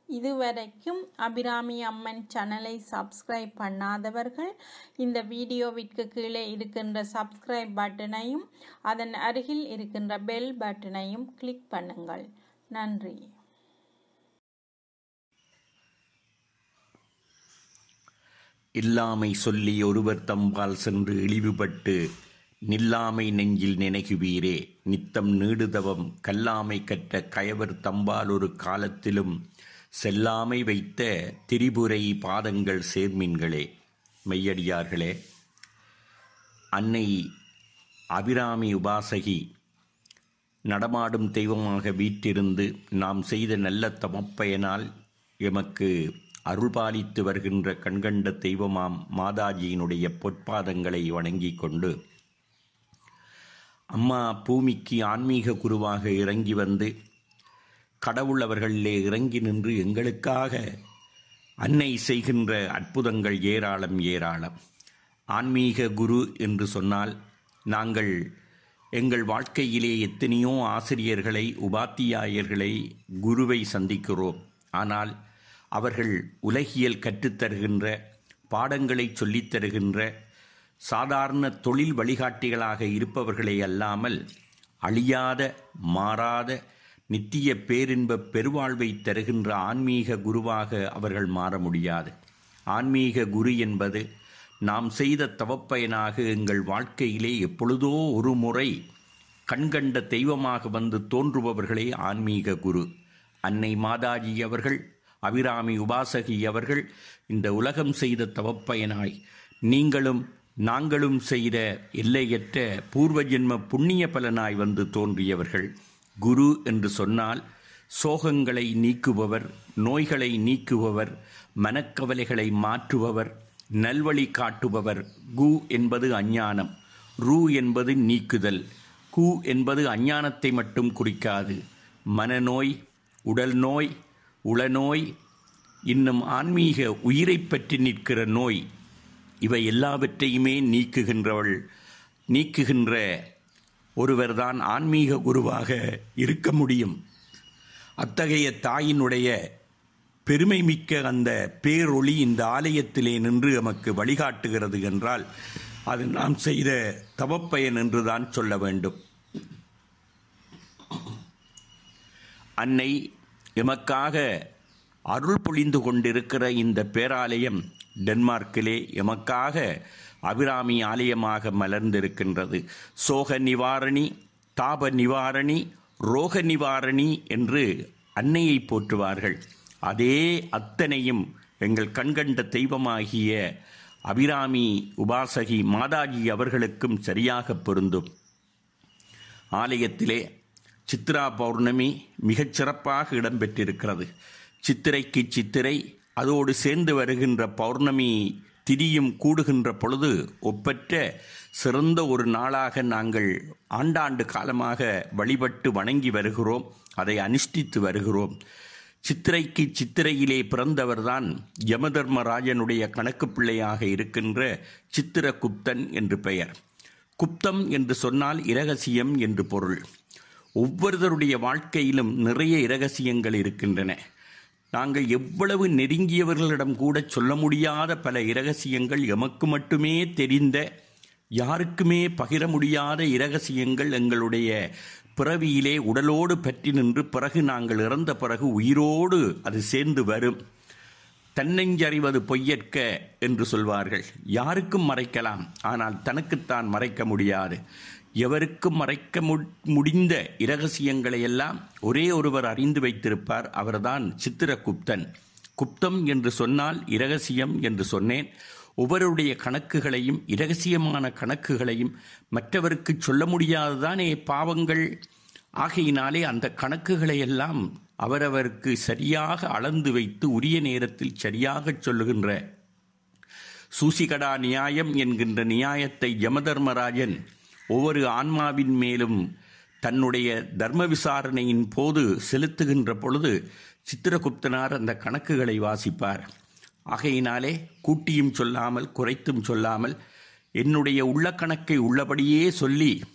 இதுவரைக்கும் அபிராமி அம்மன் சேனலை சப்ஸ்கிரைப் பண்ணாதவர்கள் இந்த வீடியோவிற்கு கீழே இருக்கின்ற சப்ஸ்கிரைப் பட்டனையும் அதன் அருகில் இருக்கின்ற பெல் பட்டனையும் கிளிக் பண்ணுங்கள் நன்றி இல்லாமை சொல்லி ஒருவர் தம்பால் சென்று இழிவுபட்டு நில்லாமை நெஞ்சில் நினைகுவீரே நித்தம் நீடுதவம் கல்லாமை கற்ற கயவர் தம்பால் ஒரு காலத்திலும் செல்லாமை வைத்த திரிபுரை பாதங்கள் சேர்மின்களே மெய்யடியார்களே அன்னை அபிராமி உபாசகி நடமாடும் தெய்வமாக வீற்றிருந்து நாம் செய்த நல்ல தமப்பயனால் எமக்கு அருள்பாலித்து வருகின்ற கண்கண்ட தெய்வமாம் மாதாஜியினுடைய பொற்பாதங்களை வணங்கிக் கொண்டு அம்மா பூமிக்கு ஆன்மீக குருவாக இறங்கி வந்து கடவுள் அவர்களிலே இறங்கி நின்று எங்களுக்காக அன்னை செய்கின்ற அற்புதங்கள் ஏராளம் ஏராளம் ஆன்மீக குரு என்று சொன்னால் நாங்கள் எங்கள் வாழ்க்கையிலே எத்தனையோ ஆசிரியர்களை உபாத்தியாயர்களை குருவை சந்திக்கிறோம் ஆனால் அவர்கள் உலகியல் கற்றுத்தருகின்ற பாடங்களை சொல்லித் தருகின்ற சாதாரண தொழில் வழிகாட்டிகளாக இருப்பவர்களே அல்லாமல் அழியாத மாறாத நித்திய பேரின்ப பெருவாழ்வை தருகின்ற ஆன்மீக குருவாக அவர்கள் மாற முடியாது ஆன்மீக குரு என்பது நாம் செய்த தவப்பயனாக எங்கள் வாழ்க்கையிலே எப்பொழுதோ ஒரு முறை கண்கண்ட தெய்வமாக வந்து தோன்றுபவர்களே ஆன்மீக குரு அன்னை மாதாஜி அவர்கள் அபிராமி உபாசகி அவர்கள் இந்த உலகம் செய்த தவப்பயனாய் நீங்களும் நாங்களும் செய்த எல்லையற்ற பூர்வ ஜென்ம புண்ணிய பலனாய் வந்து தோன்றியவர்கள் குரு என்று சொன்னால் சோகங்களை நீக்குபவர் நோய்களை நீக்குபவர் மனக்கவலைகளை மாற்றுபவர் நல்வழி காட்டுபவர் கு என்பது அஞ்ஞானம் ரு என்பது நீக்குதல் கு என்பது அஞ்ஞானத்தை மட்டும் குறிக்காது மனநோய் உடல் நோய் உளநோய் இன்னும் ஆன்மீக உயிரை பற்றி நிற்கிற நோய் இவை எல்லாவற்றையுமே நீக்குகின்றவள் நீக்குகின்ற ஒருவர்தான் ஆன்மீக குருவாக இருக்க முடியும் அத்தகைய தாயினுடைய பெருமை மிக்க அந்த பேரொளி இந்த ஆலயத்திலே நின்று எமக்கு வழிகாட்டுகிறது என்றால் அது நாம் செய்த தவப்பயன் என்றுதான் சொல்ல வேண்டும் அன்னை எமக்காக அருள் பொழிந்து கொண்டிருக்கிற இந்த பேராலயம் டென்மார்க்கிலே எமக்காக அபிராமி ஆலயமாக மலர்ந்திருக்கின்றது சோக நிவாரணி தாப நிவாரணி ரோக நிவாரணி என்று அன்னையை போற்றுவார்கள் அதே அத்தனையும் எங்கள் கண்கண்ட தெய்வமாகிய அபிராமி உபாசகி மாதாஜி அவர்களுக்கும் சரியாக பொருந்தும் ஆலயத்திலே சித்ரா பௌர்ணமி மிகச் சிறப்பாக இடம்பெற்றிருக்கிறது சித்திரைக்கு சித்திரை அதோடு சேர்ந்து வருகின்ற பௌர்ணமி திதியும் கூடுகின்ற பொழுது ஒப்பற்ற சிறந்த ஒரு நாளாக நாங்கள் ஆண்டாண்டு காலமாக வழிபட்டு வணங்கி வருகிறோம் அதை அனுஷ்டித்து வருகிறோம் சித்திரைக்கு சித்திரையிலே பிறந்தவர்தான் யமதர்மராஜனுடைய கணக்கு பிள்ளையாக இருக்கின்ற சித்திரகுப்தன் என்று பெயர் குப்தம் என்று சொன்னால் இரகசியம் என்று பொருள் ஒவ்வொருவருடைய வாழ்க்கையிலும் நிறைய இரகசியங்கள் இருக்கின்றன நாங்கள் எவ்வளவு நெருங்கியவர்களிடம் கூட சொல்ல முடியாத பல இரகசியங்கள் எமக்கு மட்டுமே தெரிந்த யாருக்குமே பகிர முடியாத இரகசியங்கள் எங்களுடைய பிறவியிலே உடலோடு பற்றி நின்று பிறகு நாங்கள் இறந்த பிறகு உயிரோடு அது சேர்ந்து வரும் தன்னெஞ்சறிவது பொய்யற்க என்று சொல்வார்கள் யாருக்கும் மறைக்கலாம் ஆனால் தனக்குத்தான் மறைக்க முடியாது எவருக்கும் மறைக்க முடிந்த இரகசியங்களை எல்லாம் ஒரே ஒருவர் அறிந்து வைத்திருப்பார் அவர்தான் சித்திரகுப்தன் குப்தம் என்று சொன்னால் இரகசியம் என்று சொன்னேன் ஒவ்வொருடைய கணக்குகளையும் இரகசியமான கணக்குகளையும் மற்றவருக்கு சொல்ல முடியாததானே பாவங்கள் ஆகையினாலே அந்த கணக்குகளை எல்லாம் அவரவருக்கு சரியாக அளந்து வைத்து உரிய நேரத்தில் சரியாக சொல்லுகின்ற சூசிகடா நியாயம் என்கின்ற நியாயத்தை யமதர்மராஜன் ஒவ்வொரு ஆன்மாவின் மேலும் தன்னுடைய தர்ம விசாரணையின் போது செலுத்துகின்ற பொழுது சித்திரகுப்தனார் அந்த கணக்குகளை வாசிப்பார் ஆகையினாலே கூட்டியும் சொல்லாமல் குறைத்தும் சொல்லாமல் என்னுடைய உள்ள கணக்கை உள்ளபடியே சொல்லி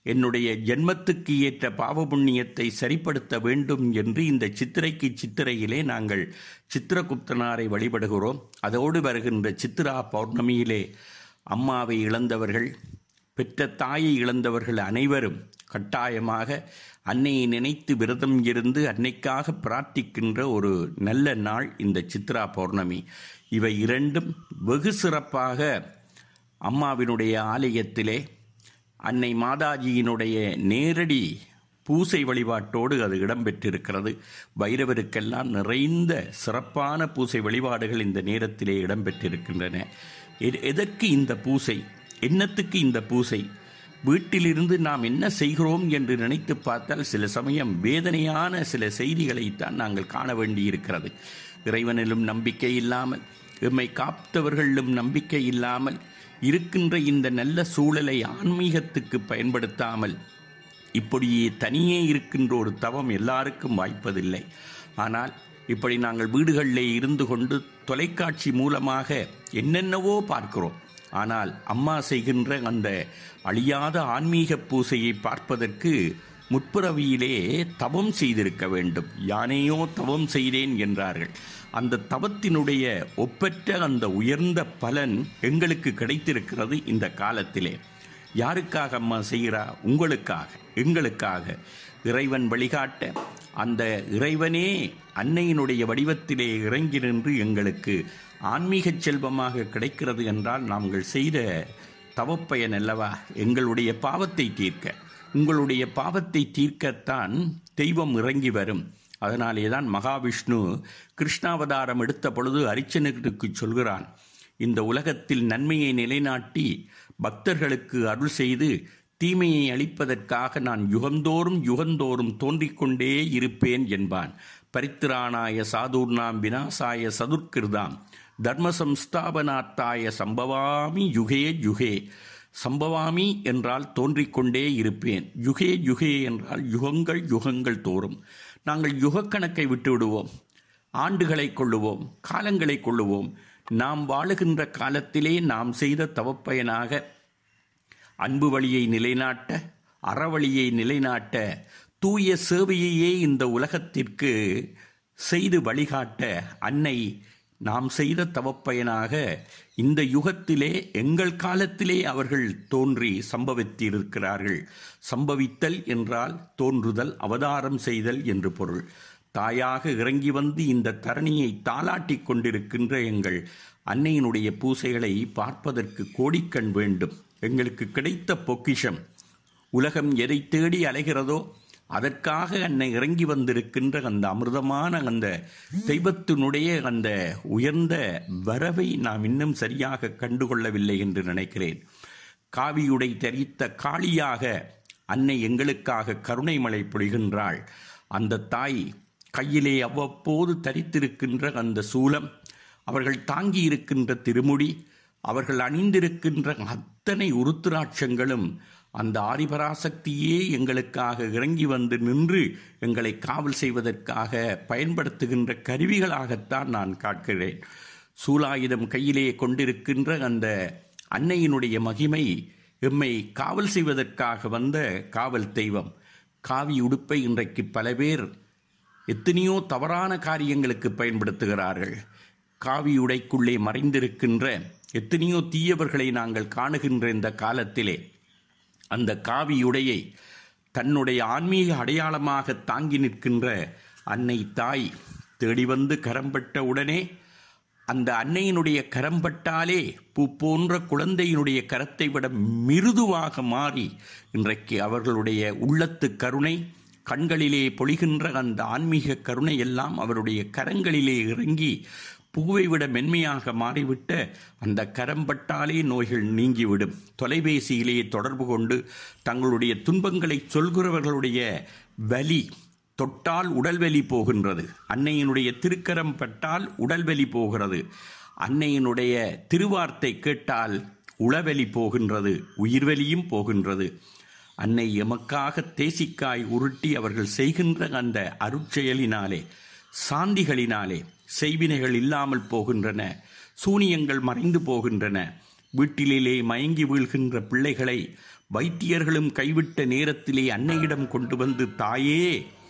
என்னுடைய ஜென்மத்துக்கு ஏற்ற பாவ புண்ணியத்தை சரிப்படுத்த வேண்டும் என்று இந்த சித்திரைக்கு சித்திரையிலே நாங்கள் சித்திரகுப்தனாரை வழிபடுகிறோம் அதோடு வருகின்ற சித்திரா பௌர்ணமியிலே அம்மாவை இழந்தவர்கள் பெற்ற தாயை இழந்தவர்கள் அனைவரும் கட்டாயமாக அன்னையை நினைத்து விரதம் இருந்து அன்னைக்காக பிரார்த்திக்கின்ற ஒரு நல்ல நாள் இந்த சித்ரா பௌர்ணமி இவை இரண்டும் வெகு சிறப்பாக அம்மாவினுடைய ஆலயத்திலே அன்னை மாதாஜியினுடைய நேரடி பூசை வழிபாட்டோடு அது இடம்பெற்றிருக்கிறது பைரவருக்கெல்லாம் நிறைந்த சிறப்பான பூசை வழிபாடுகள் இந்த நேரத்திலே இடம்பெற்றிருக்கின்றன எ- எதற்கு இந்த பூசை என்னத்துக்கு இந்த பூசை வீட்டிலிருந்து நாம் என்ன செய்கிறோம் என்று நினைத்து பார்த்தால் சில சமயம் வேதனையான சில செய்திகளைத்தான் நாங்கள் காண வேண்டியிருக்கிறது இறைவனிலும் நம்பிக்கை இல்லாமல் எம்மை காத்தவர்களிலும் நம்பிக்கை இல்லாமல் இருக்கின்ற இந்த நல்ல சூழலை ஆன்மீகத்துக்கு பயன்படுத்தாமல் இப்படியே தனியே இருக்கின்ற ஒரு தவம் எல்லாருக்கும் வாய்ப்பதில்லை ஆனால் இப்படி நாங்கள் வீடுகளிலே இருந்து கொண்டு தொலைக்காட்சி மூலமாக என்னென்னவோ பார்க்கிறோம் ஆனால் அம்மா செய்கின்ற அந்த அழியாத ஆன்மீக பூசையை பார்ப்பதற்கு முற்புறவியிலே தவம் செய்திருக்க வேண்டும் யானையோ தவம் செய்தேன் என்றார்கள் அந்த தவத்தினுடைய ஒப்பற்ற அந்த உயர்ந்த பலன் எங்களுக்கு கிடைத்திருக்கிறது இந்த காலத்திலே யாருக்காக அம்மா செய்கிறா உங்களுக்காக எங்களுக்காக இறைவன் வழிகாட்ட அந்த இறைவனே அன்னையினுடைய வடிவத்திலே இறங்கி நின்று எங்களுக்கு ஆன்மீக செல்வமாக கிடைக்கிறது என்றால் நாங்கள் செய்த தவப்பயன் அல்லவா எங்களுடைய பாவத்தை தீர்க்க உங்களுடைய பாவத்தை தீர்க்கத்தான் தெய்வம் இறங்கி வரும் அதனாலே தான் மகாவிஷ்ணு கிருஷ்ணாவதாரம் எடுத்த பொழுது அரிச்சனருக்கு சொல்கிறான் இந்த உலகத்தில் நன்மையை நிலைநாட்டி பக்தர்களுக்கு அருள் செய்து தீமையை அளிப்பதற்காக நான் யுகந்தோறும் யுகந்தோறும் தோன்றிக் கொண்டே இருப்பேன் என்பான் பரித்திராணாய சாதுர்ணாம் விநாசாய சதுர்கிருதாம் தர்ம சம்ஸ்தாபனாத்தாய சம்பவாமி யுகே யுகே சம்பவாமி என்றால் தோன்றிக் கொண்டே இருப்பேன் யுகே யுகே என்றால் யுகங்கள் யுகங்கள் தோறும் நாங்கள் யுகக்கணக்கை விட்டு விடுவோம் ஆண்டுகளை கொள்ளுவோம் காலங்களை கொள்ளுவோம் நாம் வாழுகின்ற காலத்திலே நாம் செய்த தவப்பயனாக அன்பு வழியை நிலைநாட்ட அறவழியை நிலைநாட்ட தூய சேவையையே இந்த உலகத்திற்கு செய்து வழிகாட்ட அன்னை நாம் செய்த தவப்பயனாக இந்த யுகத்திலே எங்கள் காலத்திலே அவர்கள் தோன்றி சம்பவித்திருக்கிறார்கள் சம்பவித்தல் என்றால் தோன்றுதல் அவதாரம் செய்தல் என்று பொருள் தாயாக இறங்கி வந்து இந்த தரணியை தாளாட்டிக் கொண்டிருக்கின்ற எங்கள் அன்னையினுடைய பூசைகளை பார்ப்பதற்கு கோடிக்கண் வேண்டும் எங்களுக்கு கிடைத்த பொக்கிஷம் உலகம் எதை தேடி அலைகிறதோ அதற்காக அன்னை இறங்கி வந்திருக்கின்ற அந்த அமிர்தமான அந்த தெய்வத்தினுடைய அந்த உயர்ந்த வரவை நாம் இன்னும் சரியாக கண்டுகொள்ளவில்லை என்று நினைக்கிறேன் காவியுடை தரித்த காளியாக அன்னை எங்களுக்காக கருணை மழை பொழிகின்றாள் அந்த தாய் கையிலே அவ்வப்போது தரித்திருக்கின்ற அந்த சூலம் அவர்கள் தாங்கி இருக்கின்ற திருமுடி அவர்கள் அணிந்திருக்கின்ற அத்தனை உருத்திராட்சங்களும் அந்த ஆதிபராசக்தியே எங்களுக்காக இறங்கி வந்து நின்று எங்களை காவல் செய்வதற்காக பயன்படுத்துகின்ற கருவிகளாகத்தான் நான் காட்கிறேன் சூலாயுதம் கையிலே கொண்டிருக்கின்ற அந்த அன்னையினுடைய மகிமை எம்மை காவல் செய்வதற்காக வந்த காவல் தெய்வம் காவி உடுப்பை இன்றைக்கு பல பேர் எத்தனையோ தவறான காரியங்களுக்கு பயன்படுத்துகிறார்கள் காவி உடைக்குள்ளே மறைந்திருக்கின்ற எத்தனையோ தீயவர்களை நாங்கள் காணுகின்ற இந்த காலத்திலே அந்த காவியுடையை தன்னுடைய ஆன்மீக அடையாளமாக தாங்கி நிற்கின்ற அன்னை தாய் தேடி வந்து கரம்பட்ட உடனே அந்த அன்னையினுடைய கரம்பட்டாலே பூ போன்ற குழந்தையினுடைய கரத்தை விட மிருதுவாக மாறி இன்றைக்கு அவர்களுடைய உள்ளத்து கருணை கண்களிலே பொழிகின்ற அந்த ஆன்மீக கருணை எல்லாம் அவருடைய கரங்களிலே இறங்கி பூவை விட மென்மையாக மாறிவிட்ட அந்த கரம்பட்டாலே நோய்கள் நீங்கிவிடும் தொலைபேசியிலே தொடர்பு கொண்டு தங்களுடைய துன்பங்களை சொல்கிறவர்களுடைய வலி தொட்டால் உடல்வலி போகின்றது அன்னையினுடைய திருக்கரம் பட்டால் உடல்வலி போகிறது அன்னையினுடைய திருவார்த்தை கேட்டால் உளவெளி போகின்றது உயிர்வெளியும் போகின்றது அன்னை எமக்காக தேசிக்காய் உருட்டி அவர்கள் செய்கின்ற அந்த அருட்செயலினாலே சாந்திகளினாலே செய்வினைகள் இல்லாமல் போகின்றன சூனியங்கள் மறைந்து போகின்றன வீட்டிலே மயங்கி வீழ்கின்ற பிள்ளைகளை வைத்தியர்களும் கைவிட்ட நேரத்திலே அன்னையிடம் கொண்டு வந்து தாயே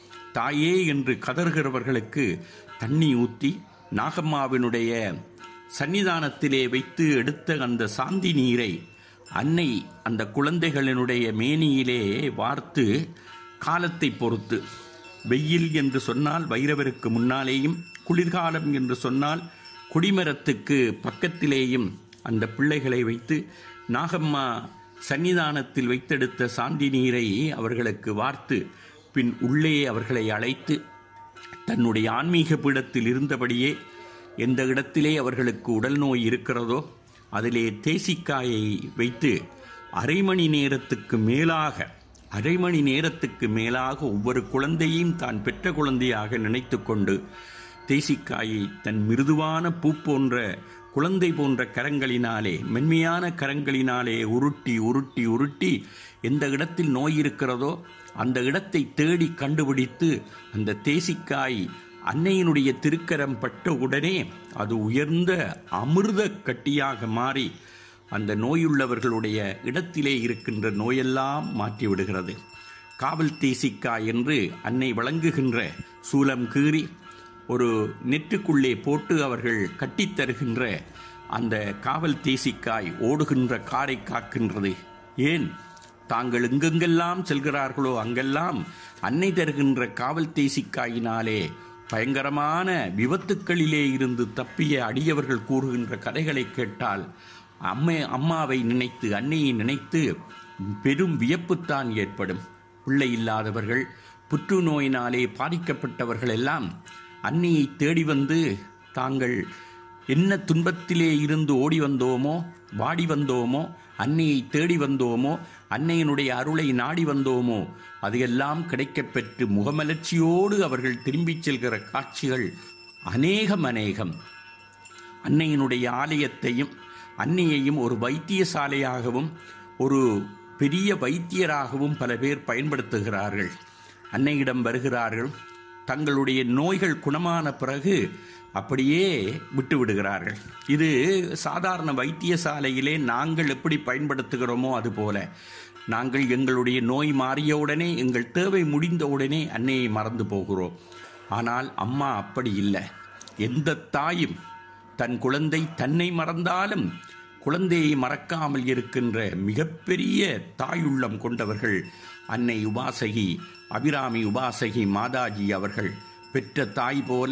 தாயே என்று கதறுகிறவர்களுக்கு தண்ணி ஊற்றி நாகம்மாவினுடைய சன்னிதானத்திலே வைத்து எடுத்த அந்த சாந்தி நீரை அன்னை அந்த குழந்தைகளினுடைய மேனியிலே வார்த்து காலத்தை பொறுத்து வெயில் என்று சொன்னால் வைரவருக்கு முன்னாலேயும் குளிர்காலம் என்று சொன்னால் குடிமரத்துக்கு பக்கத்திலேயும் அந்த பிள்ளைகளை வைத்து நாகம்மா சன்னிதானத்தில் வைத்தெடுத்த சாந்தி நீரை அவர்களுக்கு வார்த்து பின் உள்ளே அவர்களை அழைத்து தன்னுடைய ஆன்மீக பீடத்தில் இருந்தபடியே எந்த இடத்திலே அவர்களுக்கு உடல் நோய் இருக்கிறதோ அதிலே தேசிக்காயை வைத்து அரை மணி நேரத்துக்கு மேலாக அரை மணி நேரத்துக்கு மேலாக ஒவ்வொரு குழந்தையும் தான் பெற்ற குழந்தையாக நினைத்து கொண்டு தேசிக்காயை தன் மிருதுவான பூ போன்ற குழந்தை போன்ற கரங்களினாலே மென்மையான கரங்களினாலே உருட்டி உருட்டி உருட்டி எந்த இடத்தில் நோய் இருக்கிறதோ அந்த இடத்தை தேடி கண்டுபிடித்து அந்த தேசிக்காய் அன்னையினுடைய திருக்கரம் பட்ட உடனே அது உயர்ந்த அமிர்த கட்டியாக மாறி அந்த நோயுள்ளவர்களுடைய இடத்திலே இருக்கின்ற நோயெல்லாம் மாற்றிவிடுகிறது காவல் தேசிக்காய் என்று அன்னை வழங்குகின்ற சூலம் கீறி ஒரு நெற்றுக்குள்ளே போட்டு அவர்கள் கட்டித் தருகின்ற அந்த காவல் தேசிக்காய் ஓடுகின்ற காரை காக்கின்றது ஏன் தாங்கள் எங்கெங்கெல்லாம் செல்கிறார்களோ அங்கெல்லாம் அன்னை தருகின்ற காவல் தேசிக்காயினாலே பயங்கரமான விபத்துக்களிலே இருந்து தப்பிய அடியவர்கள் கூறுகின்ற கதைகளை கேட்டால் அம்மை அம்மாவை நினைத்து அன்னையை நினைத்து பெரும் வியப்புத்தான் ஏற்படும் பிள்ளை இல்லாதவர்கள் புற்றுநோயினாலே பாதிக்கப்பட்டவர்கள் எல்லாம் அன்னையை தேடி வந்து தாங்கள் என்ன துன்பத்திலே இருந்து ஓடி வந்தோமோ வாடி வந்தோமோ அன்னையை தேடி வந்தோமோ அன்னையினுடைய அருளை நாடி வந்தோமோ அதையெல்லாம் கிடைக்கப் பெற்று முகமலர்ச்சியோடு அவர்கள் திரும்பிச் செல்கிற காட்சிகள் அநேகம் அநேகம் அன்னையினுடைய ஆலயத்தையும் அன்னையையும் ஒரு வைத்தியசாலையாகவும் ஒரு பெரிய வைத்தியராகவும் பல பேர் பயன்படுத்துகிறார்கள் அன்னையிடம் வருகிறார்கள் தங்களுடைய நோய்கள் குணமான பிறகு அப்படியே விட்டு விடுகிறார்கள் இது சாதாரண வைத்தியசாலையிலே நாங்கள் எப்படி பயன்படுத்துகிறோமோ அதுபோல நாங்கள் எங்களுடைய நோய் மாறியவுடனே எங்கள் தேவை முடிந்தவுடனே அன்னையை மறந்து போகிறோம் ஆனால் அம்மா அப்படி இல்லை எந்த தாயும் தன் குழந்தை தன்னை மறந்தாலும் குழந்தையை மறக்காமல் இருக்கின்ற மிகப்பெரிய தாயுள்ளம் கொண்டவர்கள் அன்னை உபாசகி அபிராமி உபாசகி மாதாஜி அவர்கள் பெற்ற தாய் போல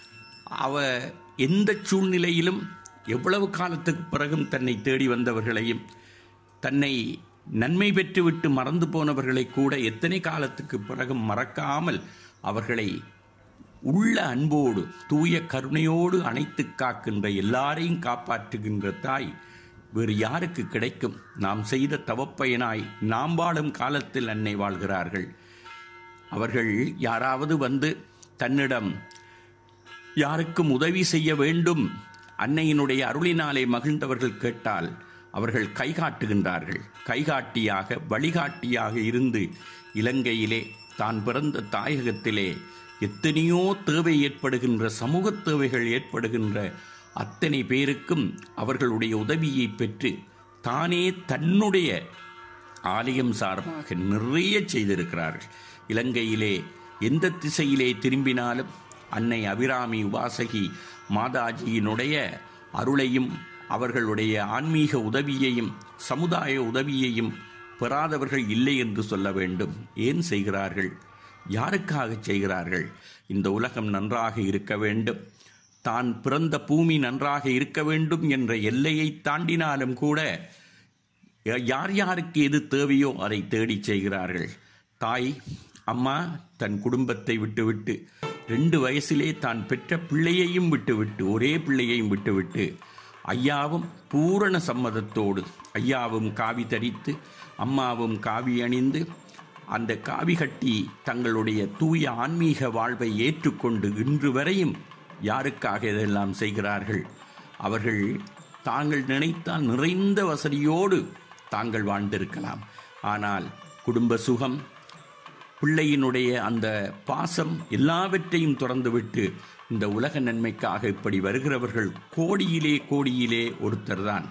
அவ எந்த சூழ்நிலையிலும் எவ்வளவு காலத்துக்கு பிறகும் தன்னை தேடி வந்தவர்களையும் தன்னை நன்மை பெற்றுவிட்டு மறந்து போனவர்களை கூட எத்தனை காலத்துக்கு பிறகும் மறக்காமல் அவர்களை உள்ள அன்போடு தூய கருணையோடு அணைத்து காக்கின்ற எல்லாரையும் காப்பாற்றுகின்ற தாய் வேறு யாருக்கு கிடைக்கும் நாம் செய்த தவப்பயனாய் நாம் வாழும் காலத்தில் அன்னை வாழ்கிறார்கள் அவர்கள் யாராவது வந்து தன்னிடம் யாருக்கும் உதவி செய்ய வேண்டும் அன்னையினுடைய அருளினாலே மகிழ்ந்தவர்கள் கேட்டால் அவர்கள் கைகாட்டுகின்றார்கள் கைகாட்டியாக வழிகாட்டியாக இருந்து இலங்கையிலே தான் பிறந்த தாயகத்திலே எத்தனையோ தேவை ஏற்படுகின்ற சமூக தேவைகள் ஏற்படுகின்ற அத்தனை பேருக்கும் அவர்களுடைய உதவியை பெற்று தானே தன்னுடைய ஆலயம் சார்பாக நிறைய செய்திருக்கிறார்கள் இலங்கையிலே எந்த திசையிலே திரும்பினாலும் அன்னை அபிராமி உபாசகி மாதாஜியினுடைய அருளையும் அவர்களுடைய ஆன்மீக உதவியையும் சமுதாய உதவியையும் பெறாதவர்கள் இல்லை என்று சொல்ல வேண்டும் ஏன் செய்கிறார்கள் யாருக்காக செய்கிறார்கள் இந்த உலகம் நன்றாக இருக்க வேண்டும் தான் பிறந்த பூமி நன்றாக இருக்க வேண்டும் என்ற எல்லையை தாண்டினாலும் கூட யார் யாருக்கு எது தேவையோ அதை தேடி செய்கிறார்கள் தாய் அம்மா தன் குடும்பத்தை விட்டுவிட்டு ரெண்டு வயசிலே தான் பெற்ற பிள்ளையையும் விட்டுவிட்டு ஒரே பிள்ளையையும் விட்டுவிட்டு ஐயாவும் பூரண சம்மதத்தோடு ஐயாவும் காவி தரித்து அம்மாவும் காவி அணிந்து அந்த காவி கட்டி தங்களுடைய தூய ஆன்மீக வாழ்வை ஏற்றுக்கொண்டு இன்று வரையும் யாருக்காக இதெல்லாம் செய்கிறார்கள் அவர்கள் தாங்கள் நினைத்தால் நிறைந்த வசதியோடு தாங்கள் வாழ்ந்திருக்கலாம் ஆனால் குடும்ப சுகம் பிள்ளையினுடைய அந்த பாசம் எல்லாவற்றையும் துறந்துவிட்டு இந்த உலக நன்மைக்காக இப்படி வருகிறவர்கள் கோடியிலே கோடியிலே ஒருத்தர் தான்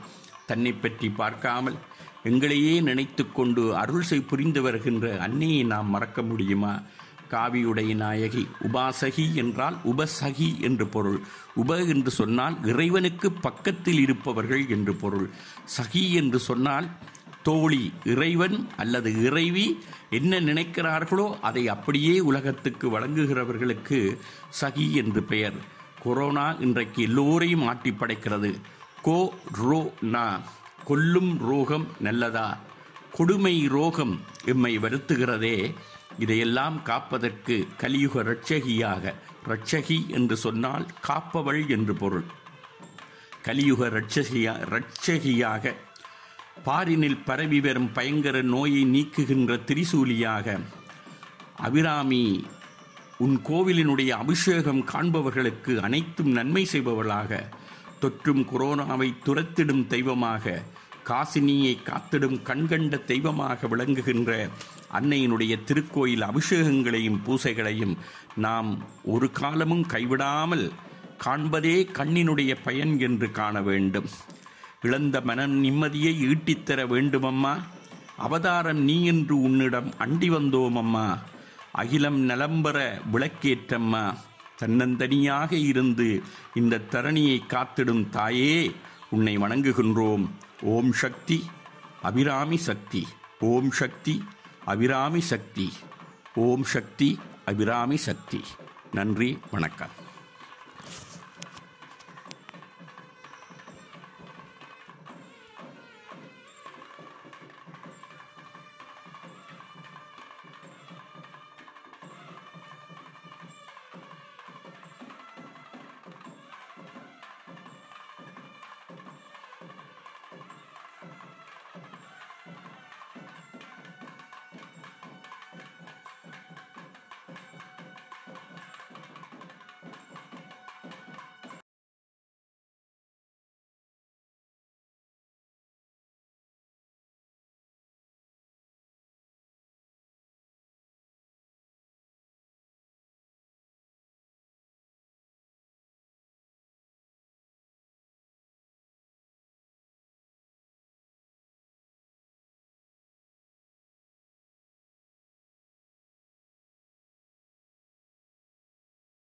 தன்னை பற்றி பார்க்காமல் எங்களையே நினைத்து கொண்டு அருள் செய் புரிந்து வருகின்ற அன்னையை நாம் மறக்க முடியுமா காவியுடைய நாயகி உபாசகி என்றால் உபசகி என்று பொருள் உப என்று சொன்னால் இறைவனுக்கு பக்கத்தில் இருப்பவர்கள் என்று பொருள் சகி என்று சொன்னால் தோழி இறைவன் அல்லது இறைவி என்ன நினைக்கிறார்களோ அதை அப்படியே உலகத்துக்கு வழங்குகிறவர்களுக்கு சகி என்று பெயர் கொரோனா இன்றைக்கு எல்லோரையும் ஆட்டி படைக்கிறது கோ ரோ நா கொல்லும் ரோகம் நல்லதா கொடுமை ரோகம் எம்மை வருத்துகிறதே இதையெல்லாம் காப்பதற்கு கலியுக இரட்சகியாக இரட்சகி என்று சொன்னால் காப்பவள் என்று பொருள் கலியுக இரட்சகியா இரட்சகியாக பாரினில் பரவி வரும் பயங்கர நோயை நீக்குகின்ற திரிசூலியாக அபிராமி உன் கோவிலினுடைய அபிஷேகம் காண்பவர்களுக்கு அனைத்தும் நன்மை செய்பவளாக தொற்றும் கொரோனாவை துரத்திடும் தெய்வமாக காசினியை காத்திடும் கண்கண்ட தெய்வமாக விளங்குகின்ற அன்னையினுடைய திருக்கோயில் அபிஷேகங்களையும் பூசைகளையும் நாம் ஒரு காலமும் கைவிடாமல் காண்பதே கண்ணினுடைய பயன் என்று காண வேண்டும் இழந்த மனம் நிம்மதியை ஈட்டித்தர வேண்டுமம்மா அவதாரம் நீ என்று உன்னிடம் அண்டி வந்தோம் அம்மா அகிலம் நலம்பெற விளக்கேற்றம்மா தன்னந்தனியாக இருந்து இந்த தரணியை காத்திடும் தாயே உன்னை வணங்குகின்றோம் ஓம் சக்தி அபிராமி சக்தி ஓம் சக்தி அபிராமி சக்தி ஓம் சக்தி அபிராமி சக்தி நன்றி வணக்கம்